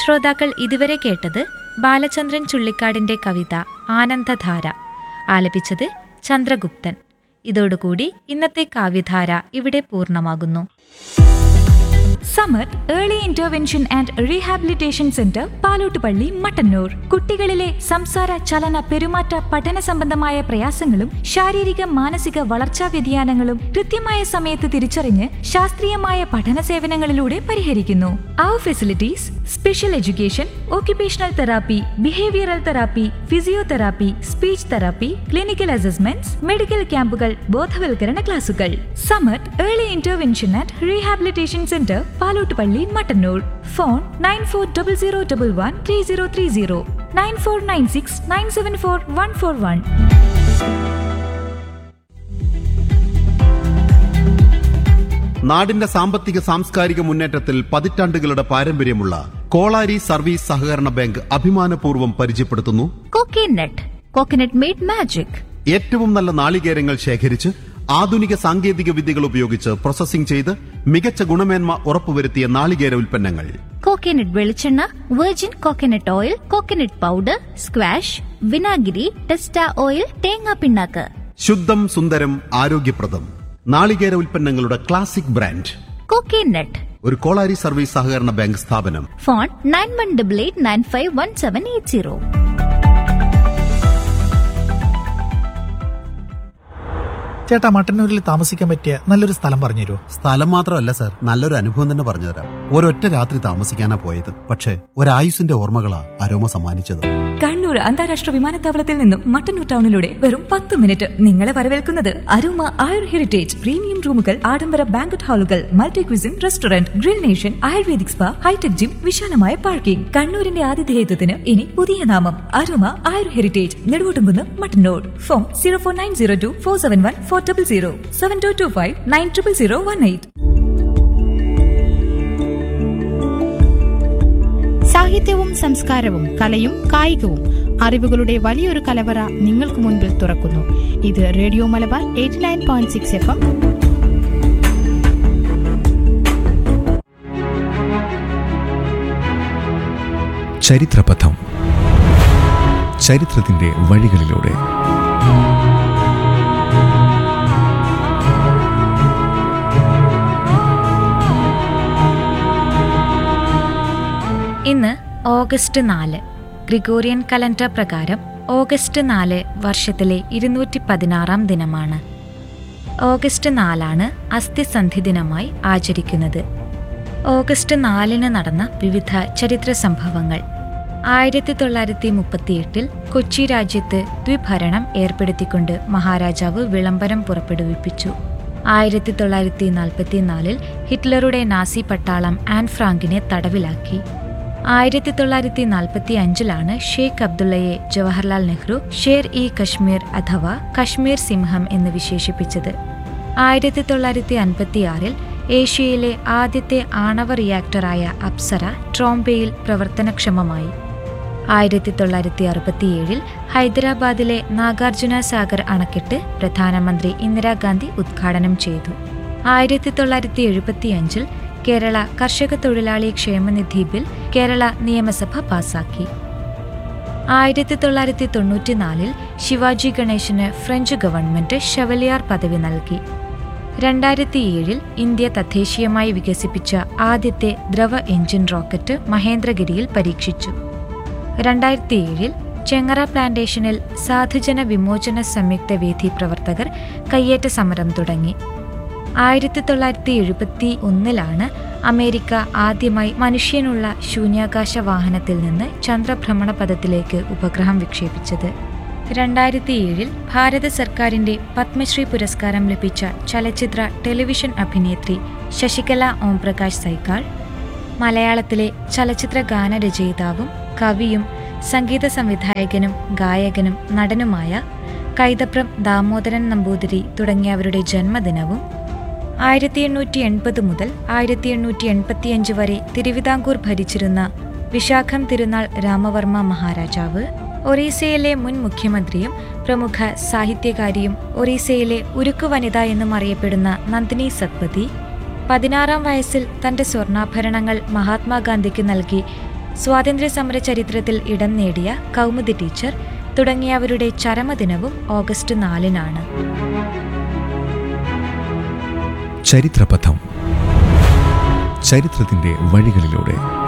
ശ്രോതാക്കൾ ഇതുവരെ കേട്ടത് ബാലചന്ദ്രൻ ചുള്ളിക്കാടിന്റെ കവിത ആനന്ദധാര ആലപിച്ചത് ചന്ദ്രഗുപ്തൻ ഇതോടുകൂടി ഇന്നത്തെ കാവ്യധാര ഇവിടെ പൂർണ്ണമാകുന്നു സമ്മർ early intervention and rehabilitation centre Palottupalli Mattannur കുട്ടികളിലെ സംസാര ചലന പെരുമാറ്റ പഠന സംബന്ധമായ പ്രയാസങ്ങളും ശാരീരിക മാനസിക വളർച്ചാ വ്യതിയാനങ്ങളും കൃത്യമായ സമയത്ത് തിരിച്ചറിഞ്ഞ് ശാസ്ത്രീയമായ പഠന സേവനങ്ങളിലൂടെ പരിഹരിക്കുന്നു അവർ facilities special education occupational therapy behavioural therapy physiotherapy speech therapy clinical assessments medical ക്യാമ്പുകൾ ബോധവൽക്കരണ ക്ലാസുകൾ Samath early intervention and rehabilitation centre Palottupalli Mattannur phone nine four double zero double one three zero three zero nine four nine six nine seven four one four one നാടിന്റെ സാമ്പത്തിക സാംസ്കാരിക മുന്നേറ്റത്തിൽ പതിറ്റാണ്ടുകളുടെ പാരമ്പര്യമുള്ള Kolari service സഹകരണ ബാങ്ക് അഭിമാനപൂർവ്വം പരിചയപ്പെടുത്തുന്നു കോക്കനട്ട് കോക്കനട്ട് മെയ്ഡ് മാജിക് ഏറ്റവും നല്ല നാളികേരങ്ങൾ ശേഖരിച്ച് ആധുനിക സാങ്കേതിക വിദ്യകൾ ഉപയോഗിച്ച് പ്രോസസ്സിംഗ് ചെയ്ത് മികച്ച ഗുണമേന്മ ഉറപ്പുവരുത്തിയ നാളികേര ഉൽപ്പന്നങ്ങൾ കോക്കനട്ട് വെളിച്ചെണ്ണ virgin coconut oil coconut powder squash വിനാഗിരി ടെസ്റ്റ ഓയിൽ തേങ്ങാ പിണ്ണാക്ക് ശുദ്ധം സുന്ദരം ആരോഗ്യപ്രദം നാളികേര ഉൽപ്പന്നങ്ങളുടെ ക്ലാസിക് ബ്രാൻഡ് കോക്കനട്ട് ഒരു കോളാരി സർവീസ് സഹകരണ ബാങ്ക് സ്ഥാപനം phone nine one double eight nine five one seven eight zero ചേട്ടാ മട്ടന്നൂരിൽ താമസിക്കാൻ പറ്റിയ നല്ലൊരു സ്ഥലം പറഞ്ഞുതരുമോ സ്ഥലം മാത്രമല്ല സാർ നല്ലൊരു അനുഭവം തന്നെ പറഞ്ഞുതരാം ഒരൊറ്റ രാത്രി താമസിക്കാനാ പോയത് പക്ഷേ ഒരായുസിന്റെ ഓർമ്മകളാ അരോമ സമ്മാനിച്ചത് കണ്ണൂർ അന്താരാഷ്ട്ര വിമാനത്താവളത്തിൽ നിന്നും മട്ടന്നൂർ ടൗണിലൂടെ വെറും പത്ത് മിനിറ്റ് നിങ്ങളെ വരവേൽക്കുന്നത് അരുമ ആയുർ ഹെറിറ്റേജ് പ്രീമിയം റൂമുകൾ ആഡംബര ബാങ്കറ്റ് ഹാളുകൾ multi cuisine restaurant grill nation ayurvedic spa hitech gym വിശാലമായ പാർക്കിംഗ് കണ്ണൂരിന്റെ ആതിഥേയത്വത്തിന് ഇനി പുതിയ നാമം Aruma Ayur heritage Neduvottumkunnu Mattannur phone zero four nine zero two four seven one four double zero seven two two five nine triple zero one eight സാഹിത്യവും സംസ്കാരവും കലയും കായികവും അറിവുകളുടെ വലിയൊരു കലവറ നിങ്ങൾക്ക് മുൻപിൽ തുറക്കുന്നു ഇത് radio Malabar eighty nine point six F M ചരിത്രപഥം ചരിത്രത്തിന്റെ വഴികളിലൂടെ ഇന്ന് ഓഗസ്റ്റ് നാല് ഗ്രിഗോറിയൻ കലണ്ടർ പ്രകാരം ഓഗസ്റ്റ് നാല് വർഷത്തിലെ ഇരുന്നൂറ്റി പതിനാറാം ദിനമാണ് ഓഗസ്റ്റ് നാലാണ് അസ്ഥിസന്ധി ദിനമായി ആചരിക്കുന്നത് ഓഗസ്റ്റ് നാലിന് നടന്ന വിവിധ ചരിത്ര സംഭവങ്ങൾ ആയിരത്തി തൊള്ളായിരത്തി മുപ്പത്തിയെട്ടിൽ കൊച്ചി രാജ്യത്ത് ദ്വിഭരണം ഏർപ്പെടുത്തിക്കൊണ്ട് മഹാരാജാവ് വിളംബരം പുറപ്പെടുവിപ്പിച്ചു ആയിരത്തി തൊള്ളായിരത്തി നാൽപ്പത്തിനാലിൽ ഹിറ്റ്ലറുടെ നാസി പട്ടാളം ആൻ ഫ്രാങ്കിനെ തടവിലാക്കി ആയിരത്തി തൊള്ളായിരത്തി നാൽപ്പത്തി അഞ്ചിലാണ് ഷെയ്ഖ് അബ്ദുള്ളയെ ജവഹർലാൽ നെഹ്റു ഷേർ ഇ കശ്മീർ അഥവാ കശ്മീർ സിംഹം എന്ന് വിശേഷിപ്പിച്ചത് ആയിരത്തി തൊള്ളായിരത്തി അൻപത്തിയാറിൽ ഏഷ്യയിലെ ആദ്യത്തെ ആണവ റിയാക്ടറായ അപ്സര ട്രോംബെയിൽ പ്രവർത്തനക്ഷമമായി ആയിരത്തി തൊള്ളായിരത്തി അറുപത്തിയേഴിൽ ഹൈദരാബാദിലെ നാഗാർജുന സാഗർ അണക്കെട്ട് പ്രധാനമന്ത്രി ഇന്ദിരാഗാന്ധി ഉദ്ഘാടനം ചെയ്തു ആയിരത്തി തൊള്ളായിരത്തി എഴുപത്തിയഞ്ചിൽ കേരള കർഷക തൊഴിലാളി ക്ഷേമനിധി ബിൽ കേരള നിയമസഭ പാസാക്കി ആയിരത്തി തൊള്ളായിരത്തി തൊണ്ണൂറ്റിനാലിൽ ശിവാജി ഗണേശന് ഫ്രഞ്ച് ഗവൺമെന്റ് ഷെവലിയാർ പദവി നൽകി രണ്ടായിരത്തി ഏഴിൽ ഇന്ത്യ തദ്ദേശീയമായി വികസിപ്പിച്ച ആദ്യത്തെ ദ്രവ എഞ്ചിൻ റോക്കറ്റ് മഹേന്ദ്രഗിരിയിൽ പരീക്ഷിച്ചു രണ്ടായിരത്തി ഏഴിൽ ചെങ്ങറ പ്ലാന്റേഷനിൽ സാധുജന വിമോചന സംയുക്ത വേദി പ്രവർത്തകർ കയ്യേറ്റ സമരം തുടങ്ങി ആയിരത്തി തൊള്ളായിരത്തി എഴുപത്തി ഒന്നിലാണ് അമേരിക്ക ആദ്യമായി മനുഷ്യനുള്ള ശൂന്യാകാശ വാഹനത്തിൽ നിന്ന് ചന്ദ്രഭ്രമണ പഥത്തിലേക്ക് ഉപഗ്രഹം വിക്ഷേപിച്ചത് രണ്ടായിരത്തി ഏഴിൽ ഭാരത സർക്കാരിന്റെ പത്മശ്രീ പുരസ്കാരം ലഭിച്ച ചലച്ചിത്ര ടെലിവിഷൻ അഭിനേത്രി ശശികല ഓംപ്രകാശ് സൈക്കാൾ മലയാളത്തിലെ ചലച്ചിത്ര ഗാനരചയിതാവും കവിയും സംഗീത സംവിധായകനും ഗായകനും നടനുമായ കൈതപ്രം ദാമോദരൻ നമ്പൂതിരി തുടങ്ങിയവരുടെ ജന്മദിനവും ആയിരത്തി എണ്ണൂറ്റി എൺപത് മുതൽ ആയിരത്തി എണ്ണൂറ്റി എൺപത്തിയഞ്ച് വരെ തിരുവിതാംകൂർ ഭരിച്ചിരുന്ന വിശാഖം തിരുനാൾ രാമവർമ്മ മഹാരാജാവ് ഒറീസയിലെ മുൻ മുഖ്യമന്ത്രിയും പ്രമുഖ സാഹിത്യകാരിയും ഒറീസയിലെ ഉരുക്കു വനിത എന്നും അറിയപ്പെടുന്ന നന്ദിനി സത്പതി പതിനാറാം വയസ്സിൽ തന്റെ സ്വർണ്ണാഭരണങ്ങൾ മഹാത്മാഗാന്ധിക്ക് നൽകി സ്വാതന്ത്ര്യസമര ചരിത്രത്തിൽ ഇടം നേടിയ കൗമുദി ടീച്ചർ തുടങ്ങിയവരുടെ ചരമദിനവും ഓഗസ്റ്റ് നാലിനാണ് ചരിത്രപഥം ചരിത്രത്തിന്റെ വഴികളിലൂടെ